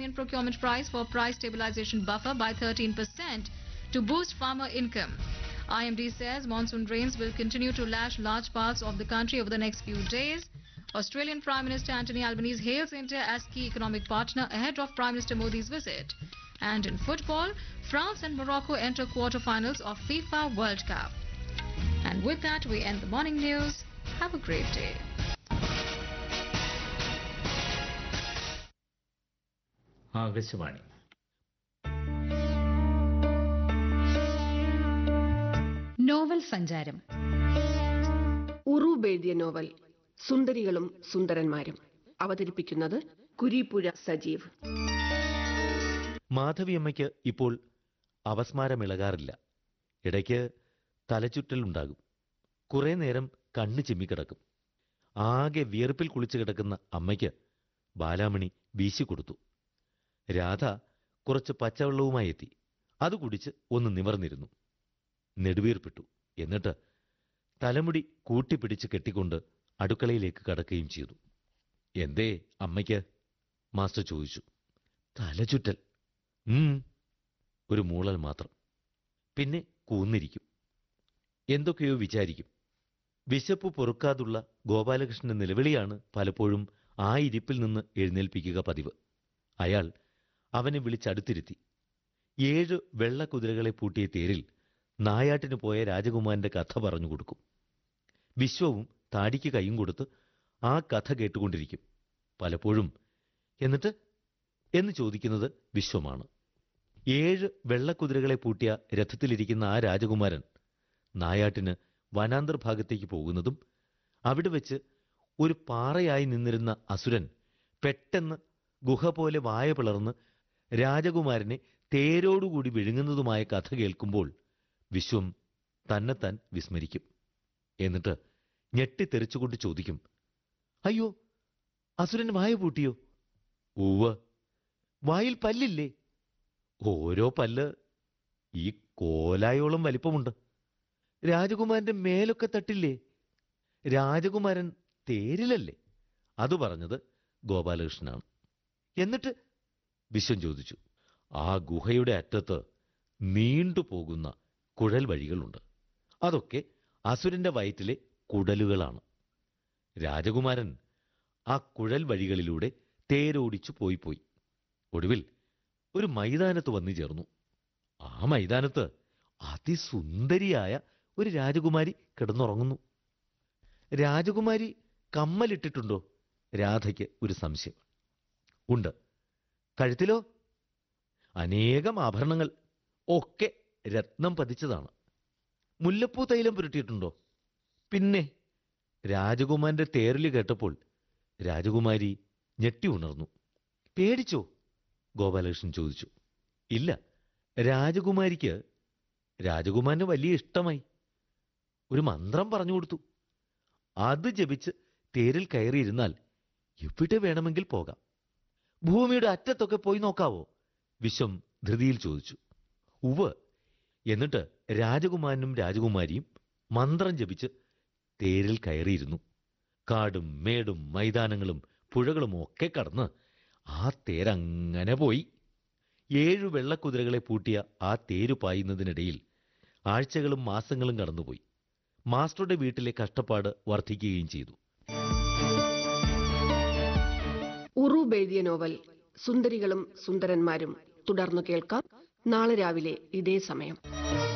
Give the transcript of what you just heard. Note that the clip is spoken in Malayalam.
grain procurement price for price stabilization buffer by 13% to boost farmer income. IMD says monsoon rains will continue to lash large parts of the country over the next few days. Australian Prime Minister Anthony Albanese hails India as key economic partner ahead of Prime Minister Modi's visit. And in football, France and Morocco enter quarterfinals of FIFA World Cup. And with that, we end the morning news. Have a great day. Akashvani novel സഞ്ചാരം ഉറൂബ് എഴുതിയ നോവൽ സുന്ദരികളും സുന്ദരന്മാരും അവതരിപ്പിക്കുന്നത് കുരീപ്പുഴ സജീവ് മാധവിയമ്മയ്ക്ക് ഇപ്പോൾ അപസ്മാരമിളകാറില്ല ഇടയ്ക്ക് തലചുറ്റലുണ്ടാകും കുറേ നേരം കണ്ണ് ചിമ്മിക്കിടക്കും ആകെ വിയർപ്പിൽ കുളിച്ചു കിടക്കുന്ന അമ്മയ്ക്ക് ബാലാമണി വീശിക്കൊടുത്തു രാധ കുറച്ച് പച്ചവെള്ളവുമായി എത്തി അത് കുടിച്ച് ഒന്ന് നിവർന്നിരുന്നു നെടുവീർപ്പിട്ടു എന്നിട്ട് തലമുടി കൂട്ടിപ്പിടിച്ച് കെട്ടിക്കൊണ്ട് അടുക്കളയിലേക്ക് കടക്കുകയും ചെയ്തു എന്തേ അമ്മയ്ക്ക് മാസ്റ്റർ ചോദിച്ചു തലചുറ്റൽ ഉം ഒരു മൂളൽ മാത്രം പിന്നെ കൂന്നിരിക്കും എന്തൊക്കെയോ വിചാരിക്കും വിശപ്പ് പൊറുക്കാതുള്ള ഗോപാലകൃഷ്ണന്റെ നിലവിളിയാണ് പലപ്പോഴും ആ ഇരിപ്പിൽ നിന്ന് എഴുന്നേൽപ്പിക്കുക പതിവ് അയാൾ അവനെ വിളിച്ചടുത്തിരുത്തി ഏഴ് വെള്ളക്കുതിരകളെ പൂട്ടിയ തേരിൽ നായാട്ടിന് പോയ രാജകുമാരന്റെ കഥ പറഞ്ഞു കൊടുക്കും വിശ്വവും താടിക്ക് കൈയും കൊടുത്ത് ആ കഥ കേട്ടുകൊണ്ടിരിക്കും പലപ്പോഴും എന്നിട്ട് എന്ന് ചോദിക്കുന്നത് വിശ്വമാണ് ഏഴ് വെള്ളക്കുതിരകളെ പൂട്ടിയ രഥത്തിലിരിക്കുന്ന ആ രാജകുമാരൻ നായാട്ടിന് വനാന്തർ ഭാഗത്തേക്ക് പോകുന്നതും അവിടെ വെച്ച് ഒരു പാറയായി നിന്നിരുന്ന അസുരൻ പെട്ടെന്ന് ഗുഹ പോലെ വായ പിളർന്ന് രാജകുമാരനെ തേരോടുകൂടി വിഴുങ്ങുന്നതുമായ കഥ കേൾക്കുമ്പോൾ വിശ്വം തന്നെത്താൻ വിസ്മരിക്കും എന്നിട്ട് ഞെട്ടിത്തെറിച്ചുകൊണ്ട് ചോദിക്കും അയ്യോ അസുരൻ വായ പൂട്ടിയോ ഉവ്വ് വായിൽ പല്ലില്ലേ ഓരോ പല്ല് ഈ കോലായോളം വലിപ്പമുണ്ട് രാജകുമാരന്റെ മേലൊക്കെ തട്ടില്ലേ രാജകുമാരൻ തേരിലല്ലേ അത് പറഞ്ഞത് ഗോപാലകൃഷ്ണനാണ് എന്നിട്ട് വിശ്വം ചോദിച്ചു ആ ഗുഹയുടെ അറ്റത്ത് നീണ്ടുപോകുന്ന കുഴൽ വഴികളുണ്ട് അതൊക്കെ അസുരന്റെ വയറ്റിലെ കുടലുകളാണ് രാജകുമാരൻ ആ കുഴൽ വഴികളിലൂടെ തേരോടിച്ചു പോയി പോയി ഒടുവിൽ ഒരു മൈതാനത്ത് വന്നു ചേർന്നു ആ മൈതാനത്ത് അതിസുന്ദരിയായ ഒരു രാജകുമാരി കിടന്നുറങ്ങുന്നു രാജകുമാരി കമ്മലിട്ടിട്ടുണ്ടോ രാധയ്ക്ക് ഒരു സംശയം ഉണ്ട് കഴുത്തിലോ അനേകം ആഭരണങ്ങൾ ഒക്കെ രത്നം പതിച്ചതാണ് മുല്ലപ്പൂ തൈലം പുരട്ടിയിട്ടുണ്ടോ പിന്നെ രാജകുമാരന്റെ തേരല് കേട്ടപ്പോൾ രാജകുമാരി ഞെട്ടി ഉണർന്നു പേടിച്ചോ ഗോപാലകൃഷ്ണൻ ചോദിച്ചു ഇല്ല രാജകുമാരിക്ക് രാജകുമാരന് വലിയ ഇഷ്ടമായി ഒരു മന്ത്രം പറഞ്ഞു കൊടുത്തു അത് ജപിച്ച് തേരിൽ കയറിയിരുന്നാൽ എവിടെ വേണമെങ്കിൽ പോകാം ഭൂമിയുടെ അറ്റത്തൊക്കെ പോയി നോക്കാവോ വിശ്വം ധൃതിയിൽ ചോദിച്ചു ഉവ് എന്നിട്ട് രാജകുമാരനും രാജകുമാരിയും മന്ത്രം ജപിച്ച് തേരിൽ കയറിയിരുന്നു കാടും മേടും മൈതാനങ്ങളും പുഴകളും ഒക്കെ കടന്ന് ആ തേരങ്ങനെ പോയി ഏഴു വെള്ളക്കുതിരകളെ പൂട്ടിയ ആ തേരു പായുന്നതിനിടയിൽ ആഴ്ചകളും മാസങ്ങളും കടന്നുപോയി മാസ്റ്ററുടെ വീട്ടിലെ കഷ്ടപ്പാട് വർദ്ധിക്കുകയും ചെയ്തു ഉറൂബ് എഴുതിയ നോവൽ സുന്ദരികളും സുന്ദരന്മാരും തുടർന്നു കേൾക്കാം നാളെ രാവിലെ ഇതേ സമയം